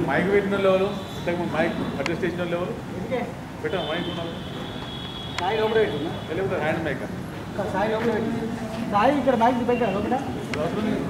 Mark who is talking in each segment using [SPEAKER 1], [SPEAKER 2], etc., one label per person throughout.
[SPEAKER 1] Mic పెట్టిన వాళ్ళు ఎవరు ఇంతకుముందు మైక్ అడ్రస్ చేసిన వాళ్ళు ఎవరు పెట్టాం మైక్ ఉన్నారు
[SPEAKER 2] సాయి లోపల పెట్టిందా
[SPEAKER 1] లేకపోతే హ్యాండ్ మైక్
[SPEAKER 2] సాయి లోపల పెట్టింది సాయి ఇక్కడ మైక్ పెట్టారు లోపల
[SPEAKER 1] అవసరం లేదు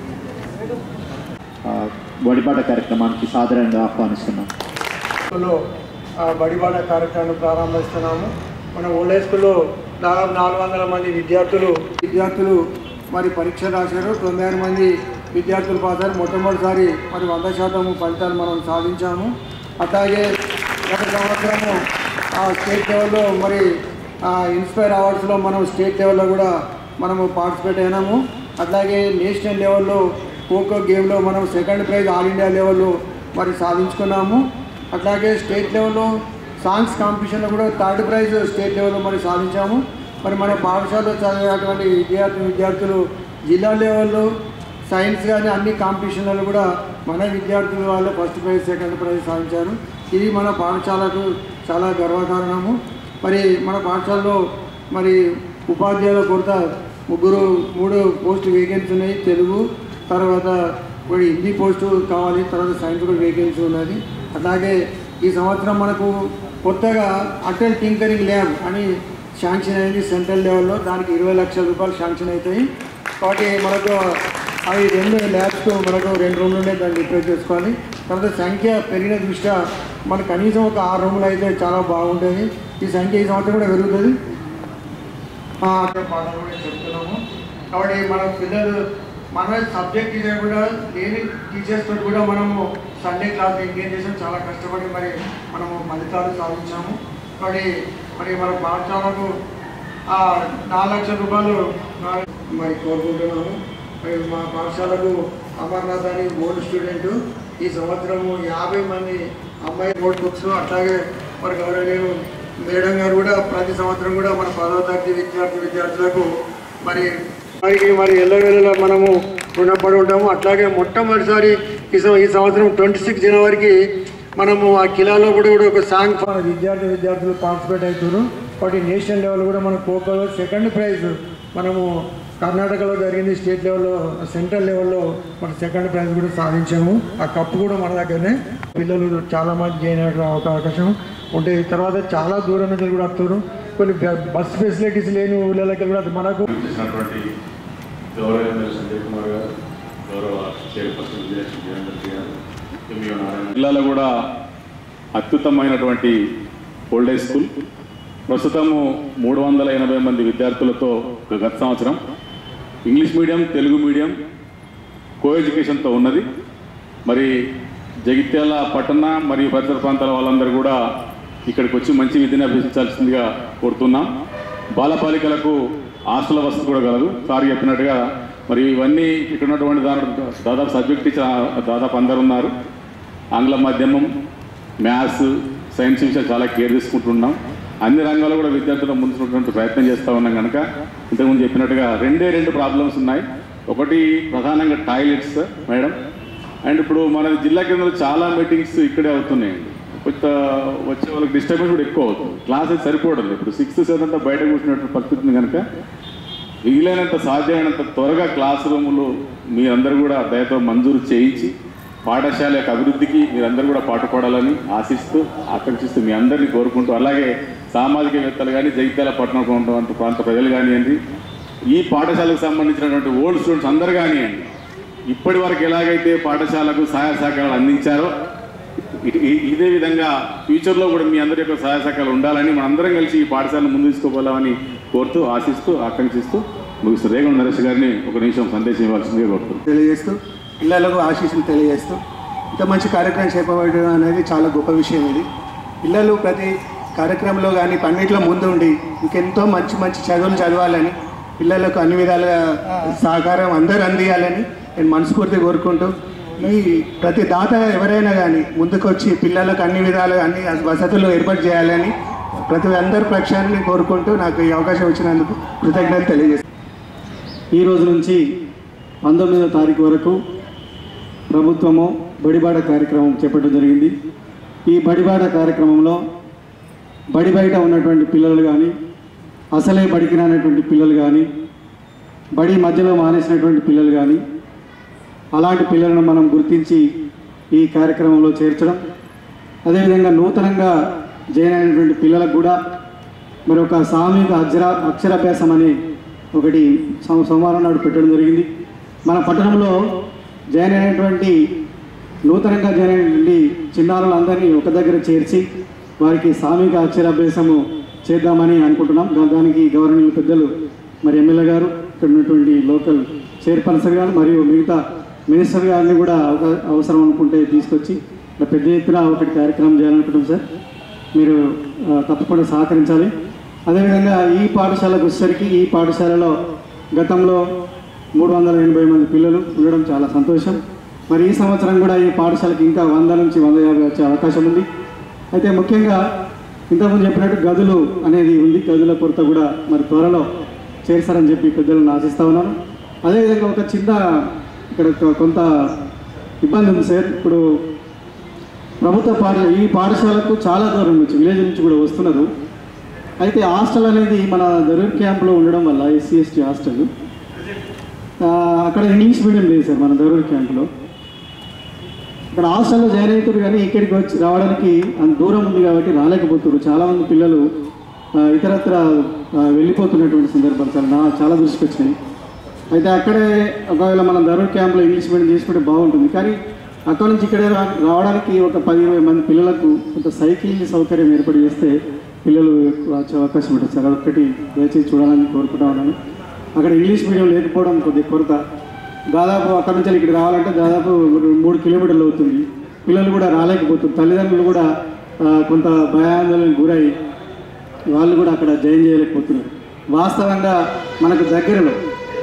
[SPEAKER 3] ఆ, వడిపాట కార్యక్రమానికి సాదరంగా ఆహ్వానిస్తున్నాం
[SPEAKER 4] స్కూల్లో ఆ, బడిబాట కార్యక్రమాన్ని ప్రారంభిస్తున్నాము మన ఓల్డ్ హై స్కూల్లో దాదాపు నాలుగు వందల మంది విద్యార్థులు విద్యార్థులు మరి పరీక్ష రాశారు తొంభై ఆరు మంది విద్యార్థులు పాసారు మొట్టమొదటిసారి మరి వంద శాతం ఫలితాలు మనం సాధించాము అట్లాగే గత సంవత్సరము ఆ స్టేట్ లెవెల్లో మరి ఆ ఇన్స్పైర్ అవార్డ్స్లో మనం స్టేట్ లెవెల్లో కూడా మనము పార్టిసిపేట్ అయినాము అట్లాగే నేషనల్ లెవెల్లో ఖోఖో గేమ్లో మనం సెకండ్ ప్రైజ్ ఆల్ ఇండియా లెవెల్లో మరి సాధించుకున్నాము అట్లాగే స్టేట్ లెవెల్లో సాంగ్స్ కాంపిటీషన్లో కూడా థర్డ్ ప్రైజ్ స్టేట్ లెవెల్లో మరి సాధించాము మరి మన పాఠశాలలో చదివేటువంటి విద్యార్థి విద్యార్థులు జిల్లా లెవెల్లో సైన్స్ కానీ అన్ని కాంపిటీషన్లలో కూడా మన విద్యార్థుల వాళ్ళు ఫస్ట్ ప్రైజ్ సెకండ్ ప్రైజ్ సాధించారు ఇది మన పాఠశాలకు చాలా గర్వకారణము మరి మన పాఠశాలలో మరి ఉపాధ్యాయుల కొరత ముగ్గురు మూడు పోస్ట్ వేకెన్సీ ఉన్నాయి తెలుగు తర్వాత ఒకటి హిందీ పోస్టు కావాలి తర్వాత సైన్స్ కూడా వేకెన్సీ ఉన్నది అట్లాగే ఈ సంవత్సరం మనకు కొత్తగా అటల్ టింకరింగ్ ల్యాబ్ అని శాంక్షన్ అయింది సెంట్రల్ లెవెల్లో దానికి ఇరవై లక్షల రూపాయలు శాంక్షన్ అవుతాయి కాబట్టి మనకు అవి రెండు ల్యాబ్స్ మనకు రెండు రూమ్లు ఉన్నాయి దాన్ని రిపేర్ చేసుకోవాలి తర్వాత సంఖ్య పెరిగిన దృష్ట్యా మనకు కనీసం ఒక ఆరు రూములు అయితే చాలా బాగుంటుంది ఈ సంఖ్య ఈ సంవత్సరం కూడా పెరుగుతుంది ఆ, అక్కడ పాఠాలు కూడా చెప్తున్నాము కాబట్టి మన పిల్లలు మన సబ్జెక్ట్ టీచర్ కూడా లేని టీచర్స్ తోటి కూడా మనము సండే క్లాస్ ఎంగేజ్ చేసాం చాలా కష్టపడి మరి మనము ఫలితాలు సాధించాము కాబట్టి మరి మన పాఠశాలకు ఆ, నాలుగు లక్షల రూపాయలు నా- మరి కోరుకుంటున్నాము మరి మా పాఠశాలకు అమర్నాథ్ అని ఓల్డ్ స్టూడెంట్ ఈ సంవత్సరము యాభై మంది అమ్మాయి నోట్ బుక్స్ అట్లాగే మరి గౌరవనీయులు మేడం గారు కూడా ప్రతి సంవత్సరం కూడా మన పదవ తరగతి విద్యార్థి విద్యార్థులకు మరి వారికి మరి ఎల్లవేళలా మనము రుణపడి ఉంటాము అట్లాగే మొట్టమొదటిసారి ఈ సం- ఈ సంవత్సరం ట్వంటీ సిక్స్ జనవరికి మనము ఆ కిలాలో కూడా కూడా ఒక సాంగ్ మన విద్యార్థి విద్యార్థులు పార్టిసిపేట్ అవుతున్నారు వాటి నేషనల్ లెవెల్ కూడా మన ఖోఖోలో సెకండ్ ప్రైజ్ మనము కర్ణాటకలో జరిగింది స్టేట్ లెవెల్లో సెంట్రల్ లెవెల్లో మన సెకండ్ ప్రైజ్ కూడా సాధించాము ఆ కప్పు కూడా మన దగ్గరనే పిల్లలు చాలా మంది జాయిన్ అయ్యే అవకాశం ఉంటే తర్వాత చాలా దూరం నుంచి కూడా వస్తారు కొన్ని బస్ ఫెసిలిటీస్ లేని ఊళ్ళకి కూడా మనకు
[SPEAKER 1] చేసినటువంటి గౌరవ ఎమ్మెల్యే సంజయ్ కుమార్ గారు గౌరవ చైర్పర్సన్ విజయలక్ష్మి జగన్ గారు ఎంఈఓ నారాయణ జిల్లాలో కూడా అత్యుత్తమైనటువంటి ఓల్డ్ ఏజ్ స్కూల్ ప్రస్తుతము మూడు వందల ఎనభై మంది విద్యార్థులతో గత సంవత్సరం English medium Telugu medium co ఎడ్యుకేషన్తో ఉన్నది మరి జగిత్యాల పట్టణ మరియు పరిసర ప్రాంతాల వాళ్ళందరూ కూడా ఇక్కడికి వచ్చి మంచి విద్యను అభ్యసించాల్సిందిగా కోరుతున్నాం బాలబాలికలకు హాస్టల్ వసతి కూడా కలదు సార్ చెప్పినట్టుగా మరి ఇవన్నీ ఇక్కడ ఉన్నటువంటి దాని దాదాపు సబ్జెక్ట్ టీచర్ దాదాపు అందరు ఉన్నారు ఆంగ్ల మాధ్యమం మ్యాథ్స్ సైన్స్ విషయాలు చాలా కేర్ తీసుకుంటున్నాం అన్ని రంగాల్లో కూడా విద్యార్థులు ముందుకున్నటువంటి ప్రయత్నం చేస్తూ ఉన్నాం కనుక ఇంతకుముందు చెప్పినట్టుగా రెండే రెండు ప్రాబ్లమ్స్ ఉన్నాయి ఒకటి ప్రధానంగా టాయిలెట్స్ మేడం అండ్ ఇప్పుడు మన జిల్లా కేంద్రంలో చాలా మీటింగ్స్ ఇక్కడే అవుతున్నాయండి కొంత వచ్చే వాళ్ళకి డిస్టర్బెన్స్ కూడా ఎక్కువ అవుతుంది క్లాసెస్ సరిపోవడం ఇప్పుడు సిక్స్త్ సెవెంత్ అంతా బయట కూర్చున్నటువంటి పరిస్థితి ఉంది కనుక వీలైనంత సాధ్యమైనంత త్వరగా క్లాస్ రూములు మీరందరూ కూడా దయతో మంజూరు చేయించి పాఠశాల యొక్క అభివృద్ధికి మీరందరూ కూడా పాటుపడాలని ఆశిస్తూ ఆకాంక్షిస్తూ మీ అందరినీ కోరుకుంటూ అలాగే సామాజికవేత్తలు కానీ జగిత్యాల పట్టణం ఉన్నటువంటి ప్రాంత ప్రజలు కానివ్వండి ఈ పాఠశాలకు సంబంధించినటువంటి ఓల్డ్ స్టూడెంట్స్ అందరు కానివ్వండి ఇప్పటి వరకు ఎలాగైతే పాఠశాలకు సహాయ సహకారాలు అందించారో ఇ- ఇ- ఇదే విధంగా ఫ్యూచర్లో కూడా మీ అందరి యొక్క సహాయ సహకారాలు ఉండాలని మనందరం కలిసి ఈ పాఠశాలను ముందు తీసుకోవాలని కోరుతూ ఆశిస్తూ ఆకాంక్షిస్తూ ముగిస్తూ రేగం నరేష్ గారిని ఒక నిమిషం సందేశం ఇవ్వాల్సిందిగా కోరుతున్నాను
[SPEAKER 5] తెలియజేస్తూ పిల్లలకు ఆశీస్సులు తెలియజేస్తూ ఇంత మంచి కార్యక్రమం చేపట్టడం అనేది చాలా గొప్ప విషయం ఇది పిల్లలు ప్రతి కార్యక్రమంలో కానీ పన్నిట్లో ముందు ఉండి ఇంకెంతో మంచి మంచి చదువులు చదవాలని పిల్లలకు అన్ని విధాలుగా సహకారం అందరూ అందియాలని నేను మనస్ఫూర్తిగా కోరుకుంటూ ఈ ప్రతి దాత ఎవరైనా కానీ ముందుకొచ్చి పిల్లలకు అన్ని విధాలుగా అన్ని వసతులు ఏర్పాటు చేయాలని ప్రతి అందరి పక్షాన్ని కోరుకుంటూ నాకు ఈ అవకాశం ఇచ్చినందుకు కృతజ్ఞతలు తెలియజేస్తాను
[SPEAKER 6] ఈ రోజు నుంచి పంతొమ్మిదో తారీఖు వరకు ప్రభుత్వము బడిబాట కార్యక్రమం చేపట్టడం జరిగింది ఈ బడిబాట కార్యక్రమంలో బడి బయట ఉన్నటువంటి పిల్లలు కానీ అసలే బడికి రానటువంటి పిల్లలు కానీ బడి మధ్యలో మానేసినటువంటి పిల్లలు కానీ అలాంటి పిల్లలను మనం గుర్తించి ఈ కార్యక్రమంలో చేర్చడం అదేవిధంగా నూతనంగా జాయిన్ అయినటువంటి పిల్లలకు కూడా మరి ఒక సామూహిక అక్షర అక్షరాభ్యాసం అని ఒకటి సం- సోమవారం నాడు పెట్టడం జరిగింది మన పట్టణంలో జాయిన్ అయినటువంటి నూతనంగా జాయిన్ అయినటువంటి చిన్నారులందరినీ ఒక దగ్గర చేర్చి వారికి సామూహిక అక్షరాభ్యాసము చేద్దామని అనుకుంటున్నాం దా- దానికి గవర్నమెంట్ పెద్దలు మరి ఎమ్మెల్యే గారు ఇక్కడ ఉన్నటువంటి లోకల్ చైర్పర్సన్ గారు మరియు మిగతా మినిస్టర్ గారిని కూడా అవక- అవసరం అనుకుంటే తీసుకొచ్చి ఇలా పెద్ద ఎత్తున ఒకటి కార్యక్రమం చేయాలనుకుంటున్నాం సార్ మీరు ఆ, తప్పకుండా సహకరించాలి అదేవిధంగా ఈ పాఠశాలకు వచ్చేసరికి ఈ పాఠశాలలో గతంలో మూడు వందల ఎనభై మంది పిల్లలు ఉండడం చాలా సంతోషం మరి ఈ సంవత్సరం కూడా ఈ పాఠశాలకు ఇంకా వంద నుంచి వంద యాభై వచ్చే అవకాశం ఉంది అయితే ముఖ్యంగా ఇంతకుముందు చెప్పినట్టు గదులు అనేది ఉంది గదుల కొరత కూడా మరి త్వరలో చేస్తారని చెప్పి పెద్దలను ఆశిస్తా ఉన్నాను అదేవిధంగా ఒక చిన్న ఇక్కడ కొ- కొంత ఇబ్బంది ఉంది సార్ ఇప్పుడు ప్రభుత్వ పాఠ ఈ పాఠశాలకు చాలా దూరం నుంచి విలేజ్ నుంచి కూడా వస్తున్నారు అయితే హాస్టల్ అనేది మన దరూర్ క్యాంప్లో ఉండడం వల్ల ఎస్సీ ఎస్టీ హాస్టల్ ఆ, అక్కడ ఇంగ్లీష్ మీడియం లేదు సార్ మన దరూర్ క్యాంప్లో ఇక్కడ హాస్టల్లో జాయిన్ అవుతారు కానీ ఇక్కడికి వచ్చి రావడానికి అంత దూరం ఉంది కాబట్టి రాలేకపోతున్నారు చాలామంది పిల్లలు ఆ, ఇతరత్ర ఆ, వెళ్ళిపోతున్నటువంటి సందర్భాలు చాలా నా చాలా దృష్టికి వచ్చినాయి అయితే అక్కడే ఒకవేళ మనం దరూర్ క్యాంప్లో ఇంగ్లీష్ మీడియం చేసుకుంటే బాగుంటుంది కానీ అక్కడ నుంచి ఇక్కడ రా- రావడానికి ఒక పది ఇరవై మంది పిల్లలకు కొంత సైకిల్ సౌకర్యం ఏర్పాటు చేస్తే పిల్లలు వచ్చే అవకాశం ఉంటుంది సార్ అదొక్కటి దయచేసి చూడాలని కోరుకుంటా ఉన్నాను అక్కడ ఇంగ్లీష్ మీడియం లేకపోవడం కొద్దిగా కొరత దాదాపు అక్కడ నుంచి ఇక్కడ రావాలంటే దాదాపు మూడు కిలోమీటర్లు అవుతుంది పిల్లలు కూడా రాలేకపోతున్నారు తల్లిదండ్రులు కూడా ఆ, కొంత భయాందోళనకు గురై వాళ్ళు కూడా అక్కడ జాయిన్ చేయలేకపోతున్నారు వాస్తవంగా మనకు దగ్గరలో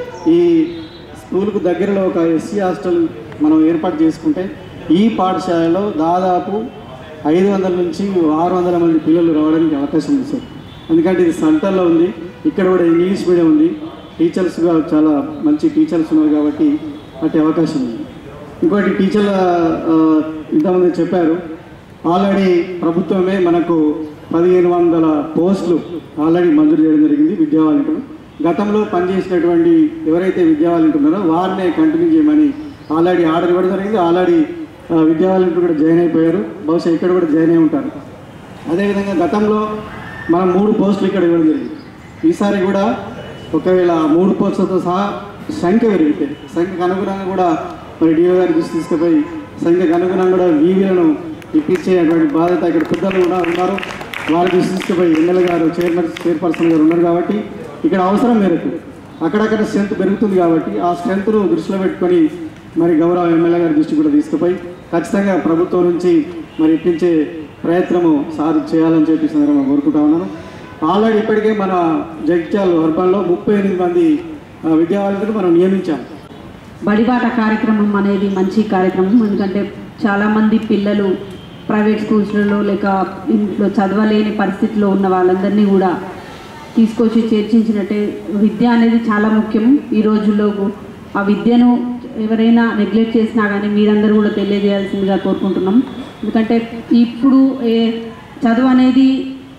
[SPEAKER 6] ఈ స్కూల్కు దగ్గరలో ఒక ఎస్సీ హాస్టల్ మనం ఏర్పాటు చేసుకుంటే ఈ పాఠశాలలో దాదాపు ఐదు వందల నుంచి ఆరు వందల మంది పిల్లలు రావడానికి అవకాశం ఉంది సార్ ఎందుకంటే ఇది సెంటర్లో ఉంది ఇక్కడ కూడా ఇంగ్లీష్ మీడియం ఉంది టీచర్స్గా చాలా మంచి టీచర్స్ ఉన్నారు కాబట్టి అట్టి అవకాశం ఉంది ఇంకోటి టీచర్ల ఆ, ఇంతమంది చెప్పారు ఆల్రెడీ ప్రభుత్వమే మనకు పదిహేను వందల పోస్టులు ఆల్రెడీ మంజూరు చేయడం జరిగింది విద్యా వాలంటీర్లు గతంలో పనిచేసినటువంటి ఎవరైతే విద్యా వాలంటీర్ ఉన్నారో వారినే కంటిన్యూ చేయమని ఆల్రెడీ ఆర్డర్ ఇవ్వడం జరిగింది ఆల్రెడీ ఆ, విద్యా వాలంటీర్ కూడా జాయిన్ అయిపోయారు బహుశా ఇక్కడ కూడా జాయిన్ అయి ఉంటారు అదేవిధంగా గతంలో మనం మూడు పోస్టులు ఇక్కడ ఇవ్వడం జరిగింది ఈసారి కూడా ఒకవేళ ఆ మూడు పోస్టులతో సహా సంఖ్య పెరిగితే సంఖ్యకు అనుగుణంగా కూడా మరి డిఓ గారి దృష్టి తీసుకుపోయి సంఖ్యకు అనుగుణంగా కూడా వీవీలను ఇప్పించేటువంటి బాధ్యత ఇక్కడ పెద్దలు కూడా ఉన్నారు వారి దృష్టి తీసుకుపోయి ఎమ్మెల్యే గారు చైర్మన్ చైర్పర్సన్ గారు ఉన్నారు కాబట్టి ఇక్కడ అవసరం మేరకు అక్కడక్కడ స్ట్రెంత్ పెరుగుతుంది కాబట్టి ఆ స్ట్రెంత్ను దృష్టిలో పెట్టుకొని మరి గౌరవ ఎమ్మెల్యే గారి దృష్టి కూడా తీసుకుపోయి ఖచ్చితంగా ప్రభుత్వం నుంచి మరి ఇప్పించే ప్రయత్నము సాధి చేయాలని చెప్పి ఈ సందర్భంగా కోరుకుంటా ఉన్నాను ఆల్రెడీ ఇప్పటికే మన జగిత్యాల అర్బన్లో ముప్పై ఎనిమిది మంది ఆ, విద్యార్థులకు మనం నియమించాం
[SPEAKER 7] బడిబాట కార్యక్రమం అనేది మంచి కార్యక్రమం ఎందుకంటే చాలామంది పిల్లలు ప్రైవేట్ స్కూల్స్లలో లేక ఇంట్లో చదవలేని పరిస్థితిలో ఉన్న వాళ్ళందరినీ కూడా తీసుకొచ్చి చేర్చించినట్టే విద్య అనేది చాలా ముఖ్యం ఈ రోజుల్లో ఆ విద్యను ఎవరైనా నెగ్లెక్ట్ చేసినా కానీ మీరందరూ కూడా తెలియజేయాల్సిందిగా కోరుకుంటున్నాం ఎందుకంటే ఇప్పుడు ఏ చదువు అనేది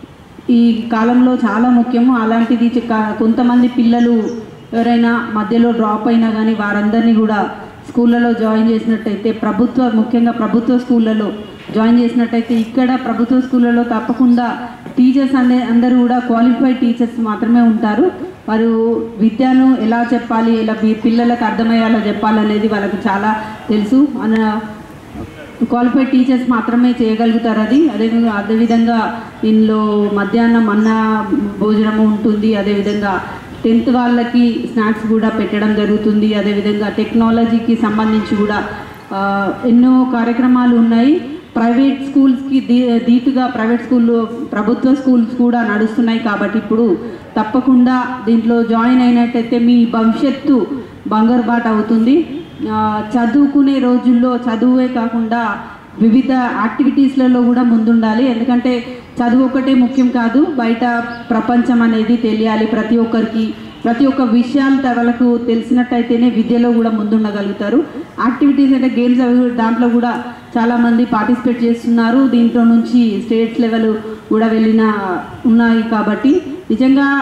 [SPEAKER 7] ఈ కాలంలో చాలా ముఖ్యము అలాంటిది క- కొంతమంది పిల్లలు ఎవరైనా మధ్యలో డ్రాప్ అయినా కానీ వారందరినీ కూడా స్కూళ్ళలో జాయిన్ చేసినట్టయితే ప్రభుత్వ ముఖ్యంగా ప్రభుత్వ స్కూళ్ళలో జాయిన్ చేసినట్టయితే ఇక్కడ ప్రభుత్వ స్కూళ్ళలో తప్పకుండా టీచర్స్ అనే అందరూ కూడా క్వాలిఫైడ్ టీచర్స్ మాత్రమే ఉంటారు వారు విద్యను ఎలా చెప్పాలి ఎలా పి- పిల్లలకు అర్థమయ్యేలా చెప్పాలనేది వాళ్ళకు చాలా తెలుసు అన క్వాలిఫైడ్ టీచర్స్ మాత్రమే చేయగలుగుతారు అది అదే అదేవిధంగా దీనిలో మధ్యాహ్నం అన్న భోజనము ఉంటుంది అదేవిధంగా టెన్త్ వాళ్ళకి స్నాక్స్ కూడా పెట్టడం జరుగుతుంది అదేవిధంగా టెక్నాలజీకి సంబంధించి కూడా ఆ, ఎన్నో కార్యక్రమాలు ఉన్నాయి ప్రైవేట్ స్కూల్స్కి దీ ధీటుగా ప్రైవేట్ స్కూళ్ళు ప్రభుత్వ స్కూల్స్ కూడా నడుస్తున్నాయి కాబట్టి ఇప్పుడు తప్పకుండా దీంట్లో జాయిన్ అయినట్టయితే మీ భవిష్యత్తు బంగారు బాట అవుతుంది ఆ, చదువుకునే రోజుల్లో చదువే కాకుండా వివిధ యాక్టివిటీస్లలో కూడా ముందుండాలి ఎందుకంటే చదువు ఒకటే ముఖ్యం కాదు బయట ప్రపంచం అనేది తెలియాలి ప్రతి ఒక్కరికి ప్రతి ఒక్క విషయాలు వాళ్ళకు తెలిసినట్టయితేనే విద్యలో కూడా ముందుండగలుగుతారు యాక్టివిటీస్ అంటే గేమ్స్ అవి కూడా- దాంట్లో కూడా చాలామంది పార్టిసిపేట్ చేస్తున్నారు దీంట్లో నుంచి స్టేట్ లెవెల్ కూడా వెళ్ళిన ఉన్నాయి కాబట్టి నిజంగా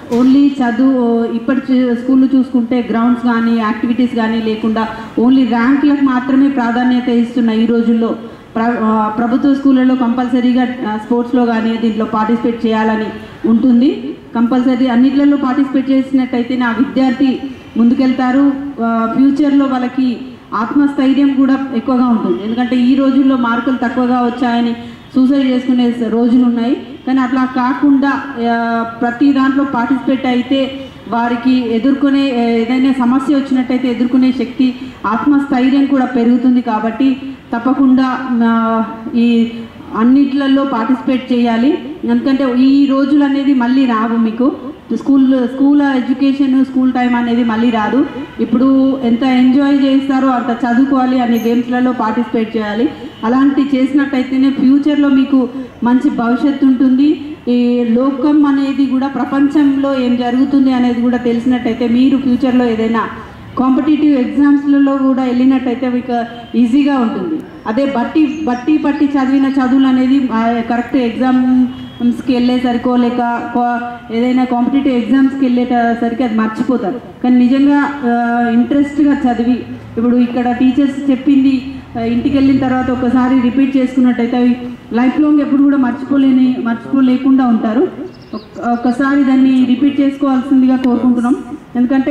[SPEAKER 7] ఓన్లీ చదువు ఇప్పటి చూ- స్కూల్లో చూసుకుంటే గ్రౌండ్స్ కానీ యాక్టివిటీస్ కానీ లేకుండా ఓన్లీ ర్యాంకులకు మాత్రమే ప్రాధాన్యత ఇస్తున్న ఈ రోజుల్లో ప్ర ఆ, ప్రభుత్వ స్కూళ్ళలో కంపల్సరీగా ఆ, స్పోర్ట్స్లో కానీ దీంట్లో పార్టిసిపేట్ చేయాలని ఉంటుంది కంపల్సరీ అన్నిట్లలో పార్టిసిపేట్ చేసినట్టయితే నా విద్యార్థి ముందుకెళ్తారు ఆ, ఫ్యూచర్లో వాళ్ళకి ఆత్మస్థైర్యం కూడా ఎక్కువగా ఉంటుంది ఎందుకంటే ఈ రోజుల్లో మార్కులు తక్కువగా వచ్చాయని సూసైడ్ చేసుకునే స- రోజులు ఉన్నాయి కానీ అట్లా కాకుండా ఆ, ప్రతి దాంట్లో పార్టిసిపేట్ అయితే వారికి ఎదుర్కొనే ఆ, ఏదైనా సమస్య వచ్చినట్టయితే ఎదుర్కొనే శక్తి ఆత్మస్థైర్యం కూడా పెరుగుతుంది కాబట్టి తప్పకుండా ఆ, ఈ అన్నిట్లలో పార్టిసిపేట్ చేయాలి ఎందుకంటే ఈ రోజులు అనేది మళ్ళీ రావు మీకు school school education school time అనేది మళ్ళీ రాదు ఇప్పుడు ఎంత ఎంజాయ్ చేస్తారో అంత చదువుకోవాలి అనే గేమ్స్లలో పార్టిసిపేట్ చేయాలి అలాంటి చేసినట్టయితేనే ఫ్యూచర్లో మీకు మంచి భవిష్యత్తు ఉంటుంది ఈ లోకం అనేది కూడా ప్రపంచంలో ఏం జరుగుతుంది అనేది కూడా తెలిసినట్టయితే మీరు ఫ్యూచర్లో ఏదైనా కాంపిటేటివ్ ఎగ్జామ్స్లలో కూడా వెళ్ళినట్టయితే మీకు ఈజీగా ఉంటుంది అదే బట్టి బట్టి పట్టి చదివిన చదువులు అనేది కరెక్ట్ ఎగ్జామ్స్కి వెళ్ళేసరికో లేక కో- ఏదైనా కాంపిటేటివ్ ఎగ్జామ్స్కి వెళ్ళేసరికి అది మర్చిపోతారు కానీ నిజంగా ఇంట్రెస్ట్గా చదివి ఇప్పుడు ఇక్కడ టీచర్స్ చెప్పింది ఆ, ఇంటికి వెళ్ళిన తర్వాత ఒకసారి రిపీట్ చేసుకున్నట్టయితే అవి లైఫ్ లాంగ్ ఎప్పుడు కూడా మర్చిపోలేని మర్చిపోలేకుండా ఉంటారు ఒక్- ఒక్కసారి దాన్ని రిపీట్ చేసుకోవాల్సిందిగా కోరుకుంటున్నాం ఎందుకంటే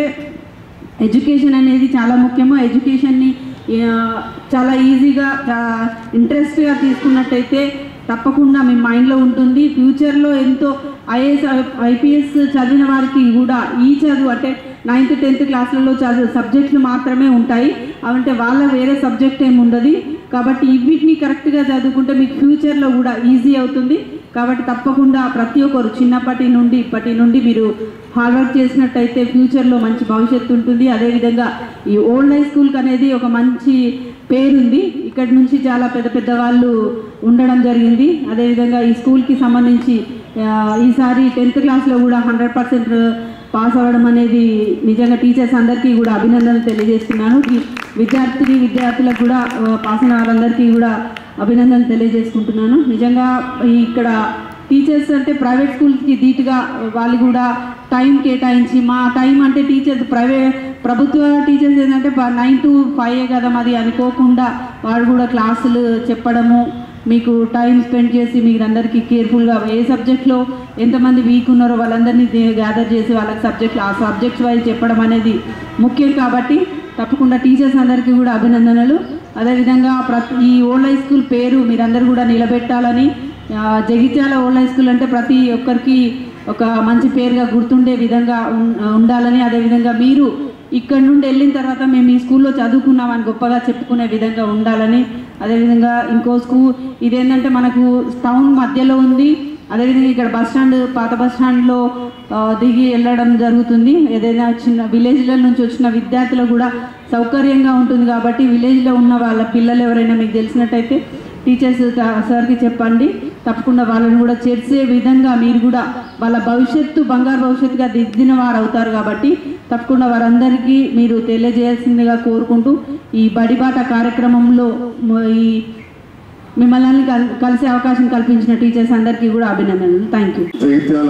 [SPEAKER 7] ఎడ్యుకేషన్ అనేది చాలా ముఖ్యము ఎడ్యుకేషన్ని ఆ, చాలా ఈజీగా ఇంట్రెస్ట్గా తీసుకున్నట్టయితే తప్పకుండా మీ మైండ్లో ఉంటుంది ఫ్యూచర్లో ఎంతో ఐఏఎస్ ఐపీఎస్ చదివిన వారికి కూడా ఈ చదువు అంటే నైన్త్ టెన్త్ క్లాసులలో చదువు సబ్జెక్టులు మాత్రమే ఉంటాయి అవంటే వాళ్ళ వేరే సబ్జెక్ట్ ఏమి ఉండదు కాబట్టి వీటిని కరెక్ట్గా చదువుకుంటే మీకు ఫ్యూచర్లో కూడా ఈజీ అవుతుంది కాబట్టి తప్పకుండా ప్రతి ఒక్కరు చిన్నప్పటి నుండి ఇప్పటి నుండి మీరు హార్డ్ వర్క్ చేసినట్టయితే ఫ్యూచర్లో మంచి భవిష్యత్తు ఉంటుంది అదేవిధంగా ఈ ఓల్డ్ హై స్కూల్కి అనేది ఒక మంచి పేరుంది ఇక్కడ నుంచి చాలా పెద్ద పెద్ద వాళ్ళు ఉండడం జరిగింది అదేవిధంగా ఈ స్కూల్కి సంబంధించి ఆ, ఈసారి టెన్త్ క్లాస్లో కూడా హండ్రెడ్ పర్సెంట్ పాస్ అవ్వడం అనేది నిజంగా టీచర్స్ అందరికీ కూడా అభినందనలు తెలియజేస్తున్నాను ఈ విద్యార్థిని విద్యార్థులకు కూడా ఆ, పాస్ అయిన వారందరికీ కూడా అభినందనలు తెలియజేసుకుంటున్నాను నిజంగా ఈ ఇక్కడ టీచర్స్ అంటే ప్రైవేట్ స్కూల్కి ధీటుగా వాళ్ళు కూడా టైం కేటాయించి మా టైం అంటే టీచర్స్ ప్రైవేట్ ప్రభుత్వ టీచర్స్ ఏంటంటే నైన్ టు ఫైవ్ కదా మాది అనుకోకుండా వాళ్ళు కూడా క్లాసులు చెప్పడము మీకు టైం స్పెండ్ చేసి మీరు అందరికీ కేర్ఫుల్గా ఏ సబ్జెక్ట్లో ఎంతమంది వీక్ ఉన్నారో వాళ్ళందరినీ గ్యాదర్ చేసి వాళ్ళకి సబ్జెక్ట్ ఆ సబ్జెక్ట్స్ వైజ్ చెప్పడం అనేది ముఖ్యం కాబట్టి తప్పకుండా టీచర్స్ అందరికీ కూడా అభినందనలు అదేవిధంగా ప్రతి ఈ ఓల్డ్ హై స్కూల్ పేరు మీరందరూ కూడా నిలబెట్టాలని ఆ, జగిత్యాల ఓల్డ్ హై స్కూల్ అంటే ప్రతి ఒక్కరికి ఒక మంచి పేరుగా గుర్తుండే విధంగా ఉన్- ఉండాలని అదేవిధంగా మీరు ఇక్కడ నుండి వెళ్ళిన తర్వాత మేము ఈ స్కూల్లో చదువుకున్నామని గొప్పగా చెప్పుకునే విధంగా ఉండాలని అదేవిధంగా ఇంకో స్కూల్ ఇదేంటంటే మనకు టౌన్ మధ్యలో ఉంది అదేవిధంగా ఇక్కడ బస్ స్టాండ్ పాత బస్ స్టాండ్లో ఆ, దిగి వెళ్ళడం జరుగుతుంది ఏదైనా చిన్న విలేజ్ల నుంచి వచ్చిన విద్యార్థులకు కూడా సౌకర్యంగా ఉంటుంది కాబట్టి విలేజ్లో ఉన్న వాళ్ళ పిల్లలు ఎవరైనా మీకు తెలిసినట్టయితే టీచర్స్ త- సార్కి చెప్పండి తప్పకుండా వాళ్ళని కూడా చేర్చే విధంగా మీరు కూడా వాళ్ళ భవిష్యత్తు బంగారు భవిష్యత్తుగా దిద్దిన వారు అవుతారు కాబట్టి తప్పకుండా వారందరికీ మీరు తెలియజేయాల్సిందిగా కోరుకుంటూ ఈ బడిబాట కార్యక్రమంలో మ- ఈ మిమ్మల్ని కల్- కలిసే అవకాశం కల్పించిన టీచర్స్ అందరికీ కూడా అభినందనలు thank you
[SPEAKER 8] Jagtial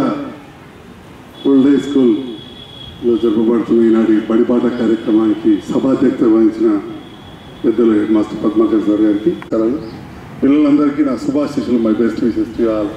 [SPEAKER 8] old high స్కూల్లో జరపబడుతున్న ఈనాటి బడిపాట కార్యక్రమానికి సభాధ్యక్షత వహించిన పెద్దలు హెడ్ మాస్టర్ పద్మాకర్ సార్ గారికి అలాగే పిల్లలందరికీ నా శుభాశిషులు my best wishes to all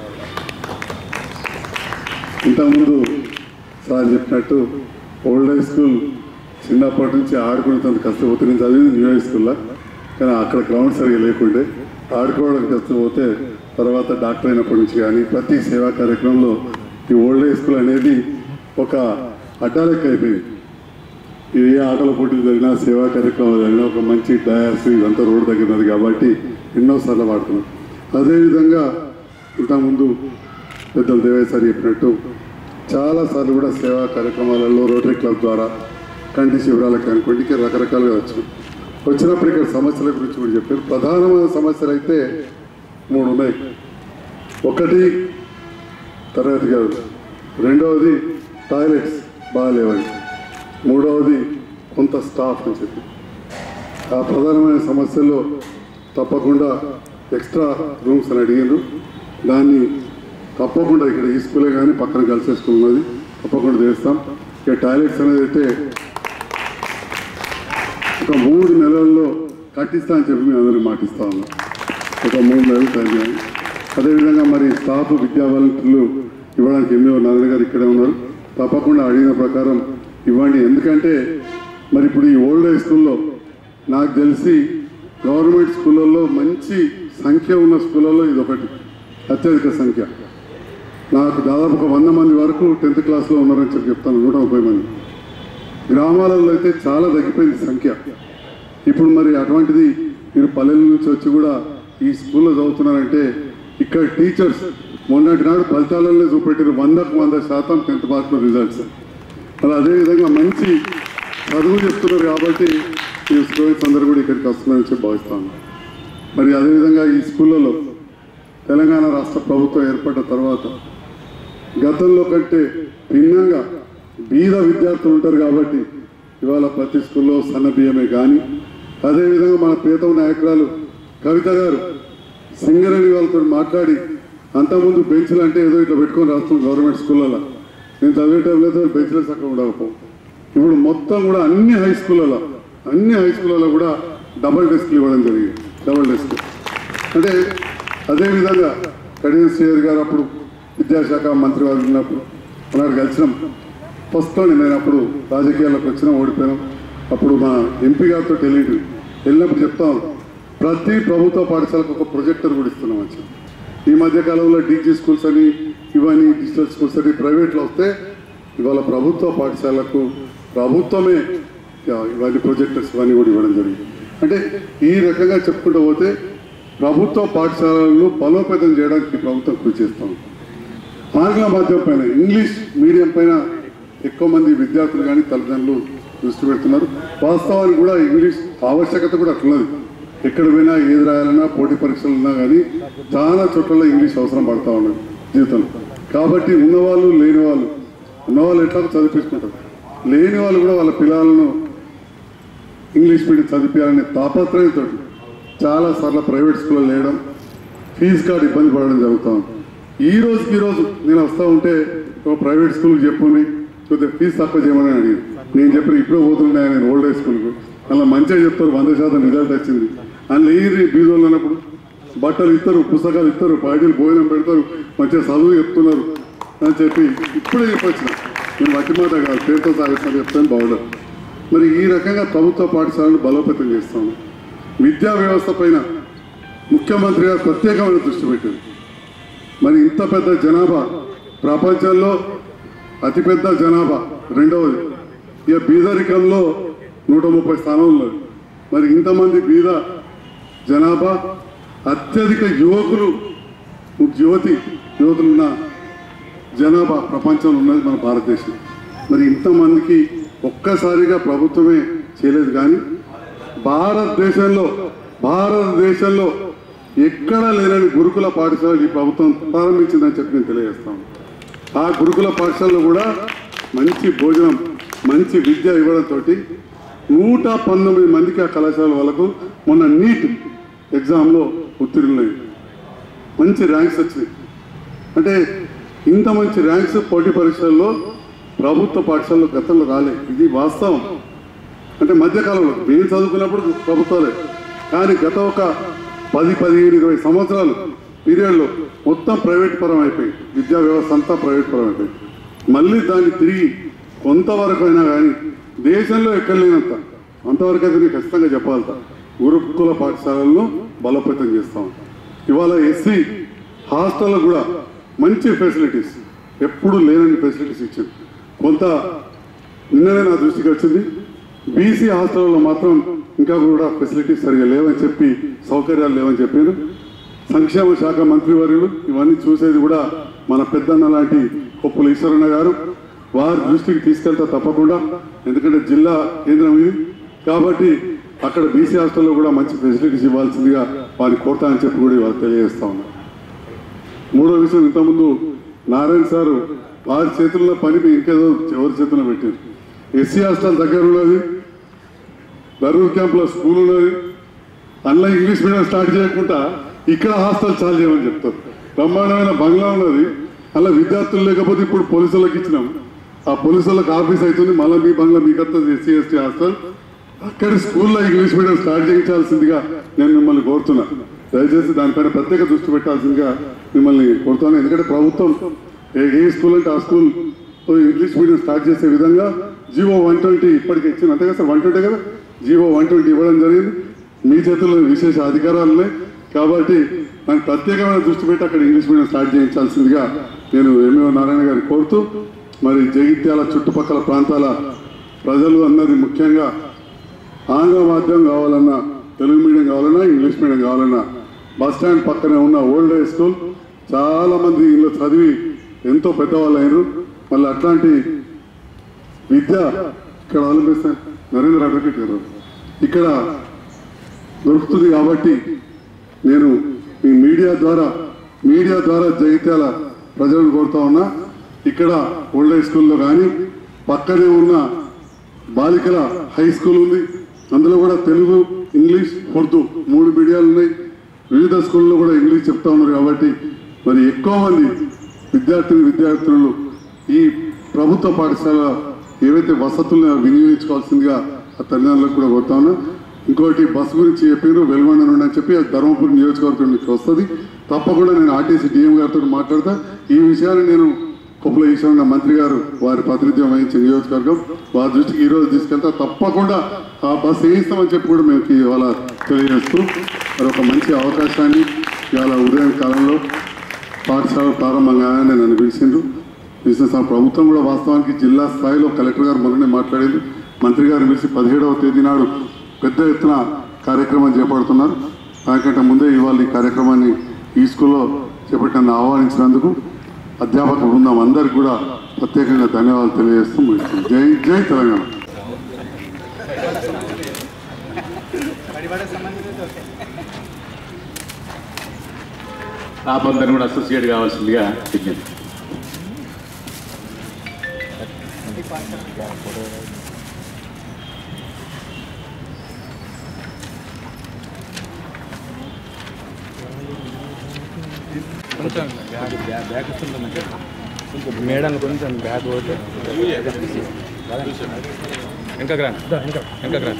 [SPEAKER 8] ఇంతకుముందు సార్ చెప్పినట్టు ఓల్డ్ హై స్కూల్ చిన్నప్పటి నుంచి ఆడుకునేంత కష్టపోతే నేను చదివింది న్యూ హై స్కూల్లో కానీ అక్కడ గ్రౌండ్ సరిగా లేకుండే ఆడుకోవడానికి కష్టపోతే తర్వాత డాక్టర్ అయినప్పటి నుంచి కానీ ప్రతి సేవా కార్యక్రమంలో ఈ ఓల్డ్ హై స్కూల్ అనేది ఒక అడ్డాలెక్క అయిపోయింది ఇది ఏ ఆటల పోటీలు జరిగినా సేవా కార్యక్రమాలు జరిగినా ఒక మంచి డయాస్ ఇదంతా రోడ్డు దగ్గర ఉన్నది కాబట్టి ఎన్నోసార్లు వాడుతున్నాం అదేవిధంగా ఇంతకుముందు పెద్దలు దేవయ్య సార్ చెప్పినట్టు చాలాసార్లు కూడా సేవా కార్యక్రమాలలో రోటరీ క్లబ్ ద్వారా కంటి శిబిరాలకు అనుకోండి ఇంకా రకరకాలుగా వచ్చినాం వచ్చినప్పుడు ఇక్కడ సమస్యల గురించి కూడా చెప్పారు ప్రధానమైన సమస్యలు అయితే మూడు ఉన్నాయి ఒకటి తరగతి గదులు రెండవది టాయిలెట్స్ బాగాలేవని మూడవది కొంత స్టాఫ్ అని చెప్పి ఆ ప్రధానమైన సమస్యల్లో తప్పకుండా ఎక్స్ట్రా రూమ్స్ అని అడిగారు దాన్ని తప్పకుండా ఇక్కడ ఈ స్కూలే కానీ పక్కన కలిసే స్కూల్ ఉన్నది తప్పకుండా చేస్తాం ఇక టాయిలెట్స్ అనేది అయితే ఒక మూడు నెలల్లో కట్టిస్తా అని చెప్పి మేము అందరికి మాటిస్తా ఉన్నాం ఒక మూడు నెలలు టైం చేయాలి అదేవిధంగా మరి స్టాఫ్ విద్యా వాలంటీర్లు ఇవ్వడానికి ఎన్నో నారాయణ గారు ఇక్కడే ఉన్నారు తప్పకుండా అడిగిన ప్రకారం ఇవ్వండి ఎందుకంటే మరి ఇప్పుడు ఈ ఓల్డ్ హై స్కూల్లో నాకు తెలిసి గవర్నమెంట్ స్కూళ్ళల్లో మంచి సంఖ్య ఉన్న స్కూళ్ళల్లో ఇది ఒకటి అత్యధిక సంఖ్య నాకు దాదాపు ఒక వంద మంది వరకు టెన్త్ క్లాస్లో ఉన్నారని చెప్పి చెప్తాను నూట ముప్పై మంది గ్రామాలలో అయితే చాలా తగ్గిపోయింది సంఖ్య ఇప్పుడు మరి అటువంటిది మీరు పల్లెల నుంచి వచ్చి కూడా ఈ స్కూల్లో చదువుతున్నారంటే ఇక్కడ టీచర్స్ మొన్నటి నాడు ఫలితాలలో చూపెట్టిన వందకు వంద శాతం టెన్త్ మార్కుల రిజల్ట్స్ అలా అదేవిధంగా మంచి చదువు చెప్తున్నారు కాబట్టి ఈ స్టూడెంట్స్ అందరూ కూడా ఇక్కడికి వస్తున్నారని చెప్పి భావిస్తాను మరి అదేవిధంగా ఈ స్కూళ్ళలో తెలంగాణ రాష్ట్ర ప్రభుత్వం ఏర్పడ్డ తర్వాత గతంలో కంటే భిన్నంగా బీద విద్యార్థులు ఉంటారు కాబట్టి ఇవాళ ప్రతి స్కూల్లో సన్న బియ్యమే కానీ అదేవిధంగా మన ప్రీతం నాయకురాలు కవిత గారు సింగరేణి వాళ్ళతో మాట్లాడి అంతకుముందు బెంచ్లు అంటే ఏదో ఇట్లా పెట్టుకొని రాస్తాం గవర్నమెంట్ స్కూళ్ళలో నేను చదివే టైంలో బెంచ్లు చక్కగా ఉండకపో ఇప్పుడు మొత్తం కూడా అన్ని హై స్కూళ్ళలో అన్ని హై స్కూళ్ళలో కూడా డబల్ డెస్క్లు ఇవ్వడం జరిగింది డబల్ డెస్క్ అంటే అదేవిధంగా కడియం శ్రీహరి గారు అప్పుడు విద్యాశాఖ మంత్రి వారు ఉన్నప్పుడు అలాంటి కలిసినాం ఫస్ట్లోనే నేను అప్పుడు రాజకీయాల్లోకి వచ్చినా ఓడిపోయాను అప్పుడు మా ఎంపీ గారితో వెళ్ళిండు వెళ్ళినప్పుడు చెప్తాం ప్రతి ప్రభుత్వ పాఠశాలకు ఒక ప్రొజెక్టర్ కూడా ఇస్తున్నాం అని చెప్పి. ఈ మధ్య కాలంలో డీజీ స్కూల్స్ అని ఇవన్నీ డిజిటల్ స్కూల్స్ అని ప్రైవేట్లో వస్తే ఇవాళ ప్రభుత్వ పాఠశాలకు ప్రభుత్వమే ఇవన్నీ ప్రొజెక్టర్స్ ఇవన్నీ కూడా ఇవ్వడం జరిగింది అంటే ఈ రకంగా చెప్పుకుంటూ పోతే ప్రభుత్వ పాఠశాలలను బలోపేతం చేయడానికి ప్రభుత్వం కృషి చేస్తాం ఆంగ్ల మాధ్యమం పైన ఇంగ్లీష్ మీడియం పైన ఎక్కువ మంది విద్యార్థులు కానీ తల్లిదండ్రులు దృష్టి పెడుతున్నారు వాస్తవానికి కూడా ఇంగ్లీష్ ఆవశ్యకత కూడా అట్లున్నది ఎక్కడ పోయినా ఏది రాయాలన్నా పోటీ పరీక్షలు ఉన్నా కానీ చాలా చోట్ల ఇంగ్లీష్ అవసరం పడతా ఉన్నది జీవితంలో కాబట్టి ఉన్నవాళ్ళు లేని వాళ్ళు ఉన్నవాళ్ళు ఎట్లా చదివించుకుంటారు లేని వాళ్ళు కూడా వాళ్ళ పిల్లలను ఇంగ్లీష్ మీడియం చదివించాలనే తాపత్రయంతో చాలా సార్లు ప్రైవేట్ స్కూల్లో లేయడం ఫీజు కార్డు ఇబ్బంది పడడం జరుగుతూ ఉంది ఈ రోజుకి ఈ రోజు నేను వస్తూ ఉంటే ఒక ప్రైవేట్ స్కూల్కి చెప్పుని కొద్దిగా ఫీజు తక్కువ చేయమని అడిగాను నేను చెప్పిన ఇప్పుడే పోతుండే నేను ఓల్డ్ ఏజ్ స్కూల్కి అలా మంచిగా చెప్తారు వంద శాతం రిజల్ట్ వచ్చింది అందులో ఏ బీజోళ్ళు అన్నప్పుడు బట్టలు ఇస్తారు పుస్తకాలు ఇస్తారు పార్టీలు భోజనం పెడతారు మంచిగా చదువు చెప్తున్నారు అని చెప్పి ఇప్పుడే చెప్పొచ్చిన నేను మట్టి మాట కాదు పేరుతో సాగిస్తాను చెప్తాను బాగుండదు మరి ఈ రకంగా ప్రభుత్వ పాఠశాలను బలోపేతం చేస్తాము విద్యా వ్యవస్థ పైన ముఖ్యమంత్రి గారు ప్రత్యేకమైన దృష్టి పెట్టారు మరి ఇంత పెద్ద జనాభా ప్రపంచంలో అతిపెద్ద జనాభా రెండవది ఇక బీదరికంలో నూట ముప్పై స్థానంలో మరి ఇంతమంది బీద జనాభా అత్యధిక యువకులు యువతి యువతులున్న జనాభా ప్రపంచంలో ఉన్నది మన భారతదేశం మరి ఇంతమందికి ఒక్కసారిగా ప్రభుత్వమే చేయలేదు కానీ భారతదేశంలో భారతదేశంలో ఎక్కడా లేనని గురుకుల పాఠశాలలు ఈ ప్రభుత్వం ప్రారంభించిందని చెప్పి నేను తెలియజేస్తాను ఆ గురుకుల పాఠశాలలో కూడా మంచి భోజనం మంచి విద్య ఇవ్వడంతో నూట పంతొమ్మిది మందికి ఆ కళాశాల వాళ్ళకు మొన్న నీట్ ఎగ్జామ్లో ఉత్తీర్ణులైంది మంచి ర్యాంక్స్ వచ్చినాయి అంటే ఇంత మంచి ర్యాంక్స్ పోటీ పరీక్షల్లో ప్రభుత్వ పాఠశాలలో గతంలో రాలే ఇది వాస్తవం అంటే మధ్యకాలంలో మేము చదువుకున్నప్పుడు ప్రభుత్వాలే కానీ గత ఒక పది పదిహేను ఇరవై సంవత్సరాలు పీరియడ్లో మొత్తం ప్రైవేట్ పరం అయిపోయి విద్యా వ్యవస్థ అంతా ప్రైవేట్ పరం అయిపోయింది మళ్ళీ దాన్ని తిరిగి కొంతవరకు అయినా కానీ దేశంలో ఎక్కడ లేనంత అంతవరకు అయితే నేను ఖచ్చితంగా చెప్పాలట గురుకుల పాఠశాలలను బలోపేతం చేస్తాం ఇవాళ ఎస్సీ హాస్టల్లో కూడా మంచి ఫెసిలిటీస్ ఎప్పుడు లేనన్ని ఫెసిలిటీస్ ఇచ్చింది కొంత నిన్ననే నా దృష్టికి వచ్చింది బీసీ హాస్టల్లో మాత్రం ఇంకా కూడా ఫెసిలిటీస్ సరిగా లేవని చెప్పి సౌకర్యాలు లేవని చెప్పారు సంక్షేమ శాఖ మంత్రివర్యులు ఇవన్నీ చూసేది కూడా మన పెద్దన్న లాంటి కొప్పుల ఈశ్వరన్న గారు వారి దృష్టికి తీసుకెళ్తా తప్పకుండా ఎందుకంటే జిల్లా కేంద్రం ఇది కాబట్టి అక్కడ బీసీ హాస్టల్లో కూడా మంచి ఫెసిలిటీస్ ఇవ్వాల్సిందిగా వారిని కోరుతా అని చెప్పి కూడా ఇవాళ తెలియజేస్తా ఉన్నా మూడో విషయం ఇంతకుముందు నారాయణ సారు వారి చేతుల్లో పని మీ ఇంకేదో ఎవరి చేతుల్లో పెట్టారు ఎస్సీ హాస్టల్ దగ్గర ఉన్నది దరూర్ క్యాంప్లో స్కూల్ ఉన్నది అందులో ఇంగ్లీష్ మీడియం స్టార్ట్ చేయకుండా ఇక్కడ హాస్టల్ చాలు చేయమని చెప్తారు బ్రహ్మాండమైన బంగ్లా ఉన్నది అలా విద్యార్థులు లేకపోతే ఇప్పుడు పోలీసులకు ఇచ్చినాం ఆ పోలీసు వాళ్ళకి ఆఫీస్ అవుతుంది మళ్ళీ మీ బంగ్లా మీకు వస్తుంది ఎస్సీ ఎస్టీ హాస్టల్ అక్కడ స్కూల్లో ఇంగ్లీష్ మీడియం స్టార్ట్ చేయించాల్సిందిగా నేను మిమ్మల్ని కోరుతున్నా దయచేసి దానిపైన ప్రత్యేక దృష్టి పెట్టాల్సిందిగా మిమ్మల్ని కోరుతున్నాను ఎందుకంటే ప్రభుత్వం ఏ ఏ స్కూల్ అంటే ఆ స్కూల్ ఇంగ్లీష్ మీడియం స్టార్ట్ చేసే విధంగా జీవో వన్ ట్వంటీ ఇప్పటికి ఇచ్చింది అంతే కదా సార్ వన్ ట్వంటీ కదా జీవో వన్ ట్వంటీ ఇవ్వడం జరిగింది మీ చేతుల్లో విశేష అధికారాలు ఉన్నాయి కాబట్టి దానికి ప్రత్యేకమైన దృష్టి పెట్టి అక్కడ ఇంగ్లీష్ మీడియం స్టార్ట్ చేయించాల్సిందిగా నేను ఎంఏఓ నారాయణ గారిని కోరుతూ మరి జగిత్యాల చుట్టుపక్కల ప్రాంతాల ప్రజలు అన్నది ముఖ్యంగా ఆంగ్ల మాధ్యమం కావాలన్నా తెలుగు మీడియం కావాలన్నా ఇంగ్లీష్ మీడియం కావాలన్నా బస్ స్టాండ్ పక్కనే ఉన్న ఓల్డ్ ఏజ్ స్కూల్ చాలా మంది ఇందులో చదివి ఎంతో పెద్దవాళ్ళు అయినారు మళ్ళీ అట్లాంటి విద్య ఇక్కడ అవలంబిస్తాను నరేంద్ర అడ్వకేట్ గారు ఇక్కడ దొరుకుతుంది కాబట్టి నేను మీ మీడియా ద్వారా మీడియా ద్వారా జగిత్యాల ప్రజలను కోరుతా ఉన్నా ఇక్కడ ఓల్డ్ హై స్కూల్లో కానీ పక్కనే ఉన్న బాలికల హై స్కూల్ ఉంది అందులో కూడా తెలుగు ఇంగ్లీష్ ఉర్దూ మూడు మీడియాలు ఉన్నాయి వివిధ స్కూల్లో కూడా ఇంగ్లీష్ చెప్తా ఉన్నారు కాబట్టి మరి ఎక్కువ మంది విద్యార్థిని విద్యార్థులు ఈ ప్రభుత్వ పాఠశాల ఏవైతే వసతులను వినియోగించుకోవాల్సిందిగా ఆ తల్లిదండ్రులకు కూడా కోరుతా ఉన్నా ఇంకోటి బస్సు గురించి చెప్పారు వెలుగొండ నుండి అని చెప్పి అది ధర్మపురి నియోజకవర్గం నుంచి వస్తుంది తప్పకుండా నేను ఆర్టీసీ డిఎం గారితో మాట్లాడతా ఈ విషయాన్ని నేను కుప్పల ఈశ్వరన్న మంత్రి గారు వారి ప్రాతినిధ్యం వహించే నియోజకవర్గం వారి దృష్టికి ఈ రోజు తీసుకెళ్తా తప్పకుండా ఆ బస్సు వేయిస్తామని చెప్పి కూడా మేము ఇవాళ తెలియజేస్తూ మరి ఒక మంచి అవకాశాన్ని ఇవాళ ఉదయం కాలంలో పాఠశాల ప్రారంభంగా నన్ను పిలిచిండ్రు బిజినెస్ ఆ ప్రభుత్వం కూడా వాస్తవానికి జిల్లా స్థాయిలో కలెక్టర్ గారు మొన్ననే మాట్లాడింది మంత్రి గారు పిలిచి పదిహేడవ తేదీ నాడు పెద్ద ఎత్తున కార్యక్రమం చేపడుతున్నారు దానికంటే ముందే ఇవాళ ఈ కార్యక్రమాన్ని ఈ స్కూల్లో చేపట్టిన ఆహ్వానించినందుకు అధ్యాపక బృందం అందరికీ కూడా ప్రత్యేకంగా ధన్యవాదాలు తెలియజేస్తూ ముగిస్తున్నాను. జై జై తెలంగాణ
[SPEAKER 1] స్టాఫ్ అందరిని కూడా అసోసియేట్ కావాల్సిందిగా విజ్ఞప్తి
[SPEAKER 9] మేడం కొంచెం బ్యాగ్ పోతే ఇంకా గ్రా ఇంకా గ్రా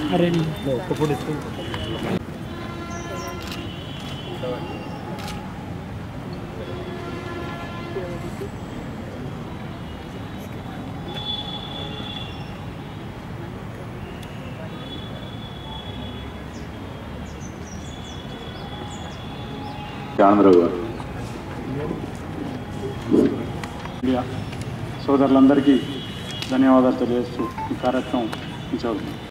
[SPEAKER 1] ఆంధ్రరావు గారు
[SPEAKER 6] మీడియా సోదరులందరికీ ధన్యవాదాలు తెలియజేస్తూ ఈ కార్యక్రమం ఉంచవచ్చు